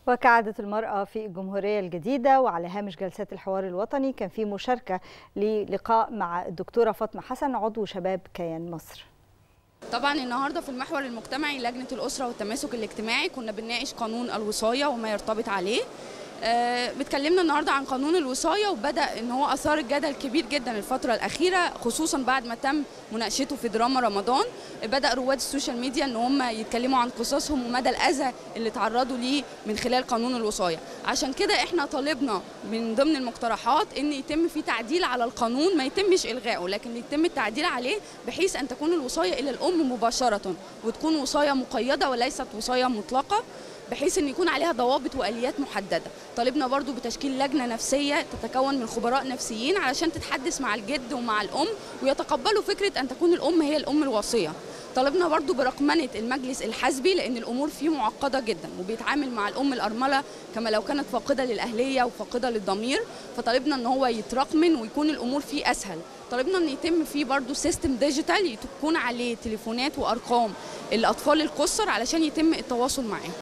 وكعادة المرأة في الجمهورية الجديدة وعلى هامش جلسات الحوار الوطني كان في مشاركة للقاء مع الدكتورة فاطمة حسن عضو شباب كيان مصر طبعا النهارده في المحور المجتمعي لجنه الاسره والتماسك الاجتماعي كنا بنناقش قانون الوصايه وما يرتبط عليه آه، بتكلمنا النهارده عن قانون الوصايه وبدا ان هو اثار الجدل كبير جدا الفتره الاخيره خصوصا بعد ما تم مناقشته في دراما رمضان بدا رواد السوشيال ميديا ان هم يتكلموا عن قصصهم ومدى الاذى اللي تعرضوا ليه من خلال قانون الوصايه عشان كده احنا طالبنا من ضمن المقترحات ان يتم في تعديل على القانون ما يتمش الغائه لكن يتم التعديل عليه بحيث ان تكون الوصايه الى الام مباشره وتكون وصايه مقيده وليست وصايه مطلقه بحيث ان يكون عليها ضوابط واليات محدده طالبنا برضو بتشكيل لجنه نفسيه تتكون من خبراء نفسيين علشان تتحدث مع الجد ومع الام ويتقبلوا فكره ان تكون الام هي الام الوصيه طالبنا برضو برقمنة المجلس الحزبي لأن الأمور فيه معقدة جدا وبيتعامل مع الأم الأرملة كما لو كانت فاقدة للأهلية وفاقدة للضمير فطالبنا أن هو يترقمن ويكون الأمور فيه أسهل طالبنا أن يتم فيه برضو سيستم ديجيتال يكون عليه تليفونات وأرقام الأطفال القصر علشان يتم التواصل معاهم